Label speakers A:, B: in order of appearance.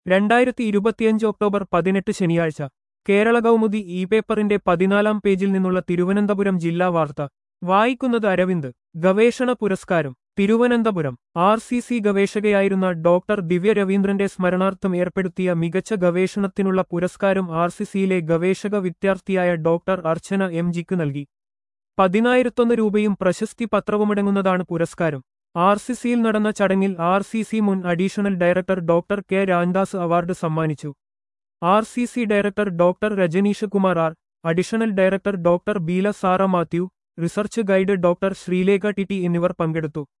A: രണ്ടായിരത്തി ഇരുപത്തിയഞ്ച് ഒക്ടോബർ പതിനെട്ട് ശനിയാഴ്ച കേരള കൗമുദി ഇ പേപ്പറിന്റെ പതിനാലാം പേജിൽ നിന്നുള്ള തിരുവനന്തപുരം ജില്ലാ വാർത്ത വായിക്കുന്നത് അരവിന്ദ് ഗവേഷണ പുരസ്കാരം തിരുവനന്തപുരം ആർ സി സി ഗവേഷകയായിരുന്ന ഡോക്ടർ ദിവ്യ രവീന്ദ്രന്റെ സ്മരണാർത്ഥം ഏർപ്പെടുത്തിയ മികച്ച ഗവേഷണത്തിനുള്ള പുരസ്കാരം ആർ സി സിയിലെ ഗവേഷക വിദ്യാർത്ഥിയായ ഡോക്ടർ അർച്ചന എം ജിക്ക് നൽകി പതിനായിരത്തൊന്ന് രൂപയും പ്രശസ്തി പത്രവുമടങ്ങുന്നതാണ് പുരസ്കാരം ആർ സി സിയിൽ നടന്ന ചടങ്ങിൽ ആർ സി സി മുൻ additional director doctor K Ramdas award സമ്മാനിച്ചു R C C director doctor Rajneesh Kumar R additional director doctor Beela Sara Mathew research guide doctor Sreelekha T T എന്നിവർ പങ്കെടുത്തു